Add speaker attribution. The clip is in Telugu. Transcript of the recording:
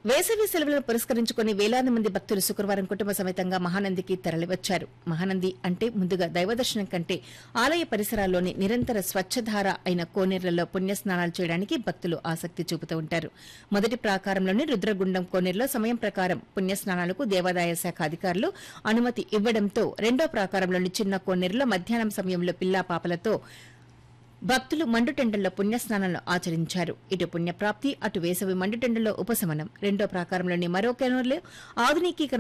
Speaker 1: వేసవి సెలవులను పురస్కరించుకుని వేలాది మంది భక్తులు శుక్రవారం కుటుంబ సమేతంగా మహానందికి తరలివచ్చారు మహానంది అంటే ముందుగా దైవదర్శనం కంటే ఆలయ పరిసరాల్లోని నిరంతర స్వచ్ఛధార అయిన కోనేర్లలో పుణ్యస్నానాలు చేయడానికి భక్తులు ఆసక్తి చూపుతూ ఉంటారు మొదటి ప్రాకారంలోని రుద్రగుండం కోనేరులో సమయం ప్రకారం పుణ్యస్నానాలకు దేవాదాయ శాఖ అధికారులు అనుమతి ఇవ్వడంతో రెండో ప్రాకారంలోని చిన్న కోనేరులో మధ్యాహ్నం సమయంలో పిల్లా పాపలతో భక్తులు మండుటెండల్లో పుణ్యస్నానాలు ఆచరించారు ఇటు పుణ్యప్రాప్తి అటు వేసవి మండుటెండల్లో ఉపశమనం రెండో ప్రాకారంలోని మరో కెనోర్లో ఆధునికీకరణ